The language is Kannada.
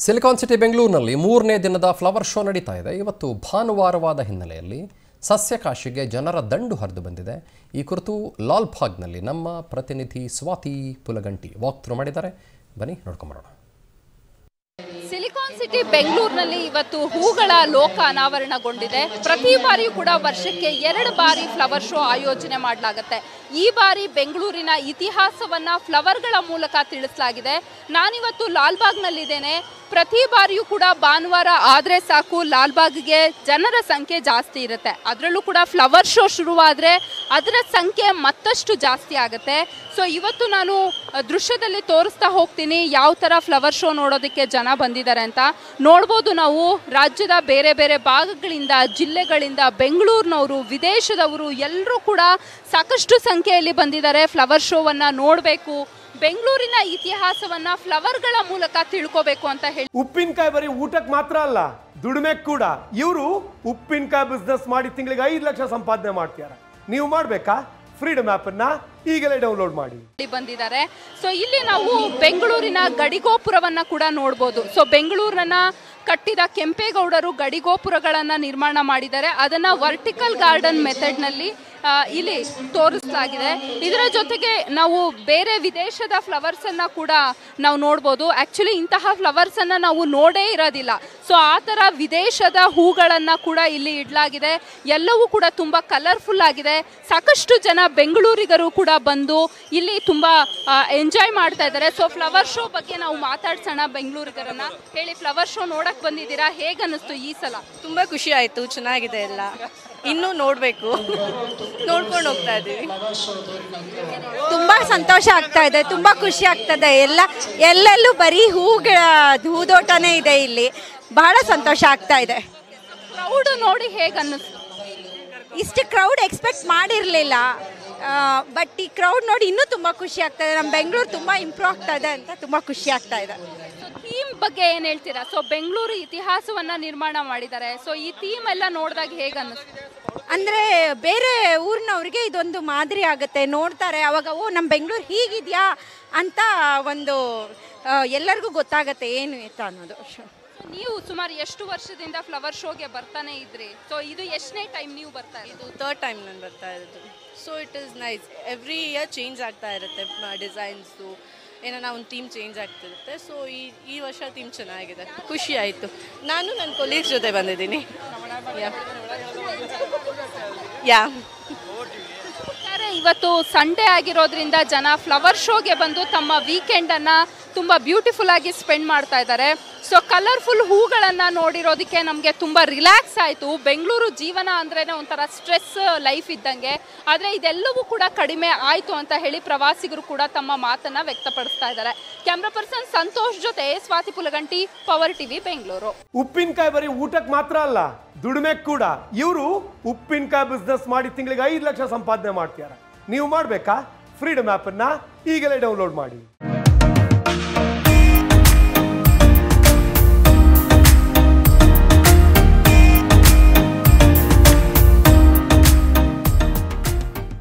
ಸಿಲಿಕಾನ್ ಸಿಟಿ ಬೆಂಗಳೂರಿನಲ್ಲಿ ಮೂರನೇ ದಿನದ ಫ್ಲವರ್ ಶೋ ನಡೀತಾ ಇದೆ ಇವತ್ತು ಭಾನುವಾರವಾದ ಹಿನ್ನೆಲೆಯಲ್ಲಿ ಸಸ್ಯಕಾಶಿಗೆ ಜನರ ದಂಡು ಹರಿದು ಬಂದಿದೆ ಈ ಕುರಿತು ಲಾಲ್ ಬಾಗ್ನಲ್ಲಿ ನಮ್ಮ ಪ್ರತಿನಿಧಿ ಸ್ವಾತಿ ಪುಲಗಂಟಿ ವಾಕ್ ಥ್ರೂ ಮಾಡಿದ್ದಾರೆ ಬನ್ನಿ ನೋಡ್ಕೊಂಬರೋಣ ಸಿಲಿಕಾನ್ ಸಿಟಿ ಬೆಂಗಳೂರಿನಲ್ಲಿ ಇವತ್ತು ಹೂಗಳ ಲೋಕ ಅನಾವರಣಗೊಂಡಿದೆ ಪ್ರತಿ ಬಾರಿಯೂ ಕೂಡ ವರ್ಷಕ್ಕೆ ಎರಡು ಬಾರಿ ಫ್ಲವರ್ ಶೋ ಆಯೋಜನೆ ಮಾಡಲಾಗುತ್ತೆ ಈ ಬಾರಿ ಬೆಂಗಳೂರಿನ ಇತಿಹಾಸವನ್ನ ಫ್ಲವರ್ಗಳ ಮೂಲಕ ತಿಳಿಸಲಾಗಿದೆ ನಾನಿವತ್ತು ಲಾಲ್ಬಾಗ್ನಲ್ಲಿದ್ದೇನೆ ಪ್ರತಿ ಬಾರಿಯೂ ಕೂಡ ಭಾನುವಾರ ಆದರೆ ಸಾಕು ಲಾಲ್ಬಾಗ್ಗೆ ಜನರ ಸಂಖ್ಯೆ ಜಾಸ್ತಿ ಇರುತ್ತೆ ಅದರಲ್ಲೂ ಕೂಡ ಫ್ಲವರ್ ಶೋ ಶುರುವಾದರೆ ಅದರ ಸಂಖ್ಯೆ ಮತ್ತಷ್ಟು ಜಾಸ್ತಿ ಆಗುತ್ತೆ ಸೊ ಇವತ್ತು ನಾನು ಅ, ದೃಶ್ಯದಲ್ಲಿ ತೋರಿಸ್ತಾ ಹೋಗ್ತೀನಿ ಯಾವ ಥರ ಫ್ಲವರ್ ಶೋ ನೋಡೋದಕ್ಕೆ ಜನ ಬಂದಿದ್ದಾರೆ ಅಂತ ನೋಡ್ಬೋದು ನಾವು ರಾಜ್ಯದ ಬೇರೆ ಬೇರೆ ಭಾಗಗಳಿಂದ ಜಿಲ್ಲೆಗಳಿಂದ ಬೆಂಗಳೂರಿನವರು ವಿದೇಶದವರು ಎಲ್ಲರೂ ಕೂಡ ಸಾಕಷ್ಟು ಸಂಖ್ಯೆಯಲ್ಲಿ ಬಂದಿದ್ದಾರೆ ಫ್ಲವರ್ ಶೋವನ್ನು ನೋಡಬೇಕು ಬೆಂಗಳೂರಿನ ಇತಿಹಾಸವನ್ನ ಫ್ಲವರ್ಗಳ ಮೂಲಕ ತಿಳ್ಕೋಬೇಕು ಅಂತ ಹೇಳಿ ಉಪ್ಪಿನಕಾಯಿ ಬರೀ ಊಟಕ್ಕೆ ಮಾತ್ರ ಅಲ್ಲ ದುಡಿಮೆ ಕೂಡ ಇವರು ಉಪ್ಪಿನಕಾಯಿ ಬಿಸ್ನೆಸ್ ಮಾಡಿ ತಿಂಗಳಿಗೆ ಐದು ಲಕ್ಷ ಸಂಪಾದನೆ ಮಾಡ್ತಾರೆ ನೀವು ಮಾಡ್ಬೇಕಾ ಫ್ರೀಡಮ್ ಅನ್ನ ಈಗಲೇ ಡೌನ್ಲೋಡ್ ಮಾಡಿ ಬಂದಿದ್ದಾರೆ ಸೊ ಇಲ್ಲಿ ನಾವು ಬೆಂಗಳೂರಿನ ಗಡಿಗೋಪುರವನ್ನ ಕೂಡ ನೋಡ್ಬೋದು ಸೊ ಬೆಂಗಳೂರನ್ನ ಕಟ್ಟಿದ ಕೆಂಪೇಗೌಡರು ಗಡಿಗೋಪುರಗಳನ್ನ ನಿರ್ಮಾಣ ಮಾಡಿದ್ದಾರೆ ಅದನ್ನ ವರ್ಟಿಕಲ್ ಗಾರ್ಡನ್ ಮೆಥಡ್ನಲ್ಲಿ ಆ, ಇಲ್ಲಿ ತೋರಿಸಲಾಗಿದೆ ಇದರ ಜೊತೆಗೆ ನಾವು ಬೇರೆ ವಿದೇಶದ ಫ್ಲವರ್ಸ್ ಅನ್ನ ಕೂಡ ನಾವು ನೋಡ್ಬೋದು ಆಕ್ಚುಲಿ ಇಂತಹ ಫ್ಲವರ್ಸ್ ಅನ್ನ ನಾವು ನೋಡೇ ಇರೋದಿಲ್ಲ ಸೊ ಆ ಥರ ವಿದೇಶದ ಹೂಗಳನ್ನ ಕೂಡ ಇಲ್ಲಿ ಇಡಲಾಗಿದೆ ಎಲ್ಲವೂ ಕೂಡ ತುಂಬಾ ಕಲರ್ಫುಲ್ ಆಗಿದೆ ಸಾಕಷ್ಟು ಜನ ಬೆಂಗಳೂರಿಗರು ಕೂಡ ಬಂದು ಇಲ್ಲಿ ತುಂಬಾ ಎಂಜಾಯ್ ಮಾಡ್ತಾ ಇದ್ದಾರೆ ಸೊ ಫ್ಲವರ್ ಶೋ ಬಗ್ಗೆ ನಾವು ಮಾತಾಡ್ಸೋಣ ಬೆಂಗಳೂರಿಗರನ್ನ ಹೇಳಿ ಫ್ಲವರ್ ಶೋ ನೋಡಕ್ ಬಂದಿದ್ದೀರಾ ಹೇಗ್ ಅನ್ನಿಸ್ತು ಈ ಸಲ ತುಂಬಾ ಖುಷಿ ಆಯ್ತು ಚೆನ್ನಾಗಿದೆ ಎಲ್ಲ ಇನ್ನೂ ನೋಡ್ಬೇಕು ನೋಡ್ಕೊಂಡು ಹೋಗ್ತಾ ಇದೀವಿ ತುಂಬಾ ಸಂತೋಷ ಆಗ್ತಾ ಇದೆ ತುಂಬಾ ಖುಷಿ ಆಗ್ತದೆ ಎಲ್ಲ ಎಲ್ಲೆಲ್ಲೂ ಬರೀ ಹೂಗಳ ಹೂದೋಟನೇ ಇದೆ ಇಲ್ಲಿ ಬಹಳ ಸಂತೋಷ ಆಗ್ತಾ ಇದೆ ಕ್ರೌಡ್ ನೋಡಿ ಹೇಗ್ ಅನ್ನಿಸ್ತು ಇಷ್ಟು ಕ್ರೌಡ್ ಎಕ್ಸ್ಪೆಕ್ಟ್ ಮಾಡಿರಲಿಲ್ಲ ಬಟ್ ಈ ಕ್ರೌಡ್ ನೋಡಿ ಇನ್ನೂ ತುಂಬ ಖುಷಿ ಆಗ್ತಾ ಇದೆ ನಮ್ಮ ಬೆಂಗಳೂರು ತುಂಬ ಇಂಪ್ರೂವ್ ಆಗ್ತಾ ಇದೆ ಅಂತ ತುಂಬ ಖುಷಿ ಆಗ್ತಾ ಇದೆ ಥೀಮ್ ಬಗ್ಗೆ ಏನ್ ಹೇಳ್ತೀರಾ ಸೊ ಬೆಂಗಳೂರು ಇತಿಹಾಸವನ್ನ ನಿರ್ಮಾಣ ಮಾಡಿದ್ದಾರೆ ಸೊ ಈ ಥೀಮ್ ಎಲ್ಲ ನೋಡಿದಾಗ ಹೇಗ್ ಅನ್ನಿಸ್ತು ಅಂದರೆ ಬೇರೆ ಊರಿನವ್ರಿಗೆ ಇದೊಂದು ಮಾದರಿ ಆಗುತ್ತೆ ನೋಡ್ತಾರೆ ಅವಾಗ ಓ ನಮ್ಮ ಬೆಂಗಳೂರು ಹೀಗಿದೆಯಾ ಅಂತ ಒಂದು ಆ, ಎಲ್ಲರಿಗೂ ಗೊತ್ತಾಗತ್ತೆ ಏನು ಅಂತ ಅನ್ನೋದು So, ನೀವು ಸುಮಾರು ಎಷ್ಟು ವರ್ಷದಿಂದ ಫ್ಲವರ್ ಶೋಗೆ ಬರ್ತಾನೆ ಇದ್ರಿ ಸೊ ಇದು ಎಷ್ಟನೇ ಟೈಮ್ ನೀವು ಬರ್ತಾ ಇರೋದು ಇದು ಥರ್ಡ್ ಟೈಮ್ ನಾನು ಬರ್ತಾ ಇರೋದು so it is nice every year change ಆಗ್ತಾ ಇರುತ್ತೆ ಡಿಸೈನ್ಸು ಏನಾನ ಒಂದು ಥೀಮ್ ಚೇಂಜ್ ಆಗ್ತಿರುತ್ತೆ ಸೊ ಈ ಈ ವರ್ಷ ಥೀಮ್ ಚೆನ್ನಾಗಿದೆ ಖುಷಿ ಆಯಿತು ನಾನು ನನ್ನ ಕೊಲೀಗ್ಸ್ ಜೊತೆ ಬಂದಿದ್ದೀನಿ ಯಾ ಒಟ್ಟಾರೆ ಇವತ್ತು ಸಂಡೇ ಆಗಿರೋದ್ರಿಂದ ಜನ ಫ್ಲವರ್ ಶೋಗೆ ಬಂದು ತಮ್ಮ ವೀಕೆಂಡ್ ಅನ್ನ ತುಂಬಾ ಬ್ಯೂಟಿಫುಲ್ ಆಗಿ ಸ್ಪೆಂಡ್ ಮಾಡ್ತಾ ಇದ್ದಾರೆ ಸೊ ಕಲರ್ಫುಲ್ ಹೂಗಳನ್ನ ನೋಡಿರೋದಕ್ಕೆ ನಮಗೆ ತುಂಬಾ ರಿಲ್ಯಾಕ್ಸ್ ಆಯಿತು ಬೆಂಗಳೂರು ಜೀವನ ಅಂದ್ರೇನೆ ಒಂಥರ ಸ್ಟ್ರೆಸ್ ಲೈಫ್ ಇದ್ದಂಗೆ ಆದರೆ ಇದೆಲ್ಲವೂ ಕೂಡ ಕಡಿಮೆ ಆಯಿತು ಅಂತ ಹೇಳಿ ಪ್ರವಾಸಿಗರು ಕೂಡ ತಮ್ಮ ಮಾತನ್ನ ವ್ಯಕ್ತಪಡಿಸ್ತಾ ಇದ್ದಾರೆ ಕ್ಯಾಮ್ರಾ ಪರ್ಸನ್ ಸಂತೋಷ್ ಜೊತೆ ಸ್ವಾತಿ ಪುಲಗಂಟಿ ಪವರ್ ಟಿವಿ ಬೆಂಗಳೂರು ಉಪ್ಪಿನಕಾಯಿ ಬರೀ ಊಟಕ್ಕೆ ಮಾತ್ರ ಅಲ್ಲ ದುಡಿಮೆ ಕೂಡ ಇವರು ಉಪ್ಪಿನಕಾಯಿ ಬಿಸ್ನೆಸ್ ಮಾಡಿ ತಿಂಗಳಿಗೆ ಐದು ಲಕ್ಷ ಸಂಪಾದನೆ ಮಾಡ್ತಾರೆ ನೀವು ಮಾಡ್ಬೇಕಾ ಫ್ರೀಡಮ್ ಅನ್ನ ಈಗಲೇ ಡೌನ್ಲೋಡ್ ಮಾಡಿ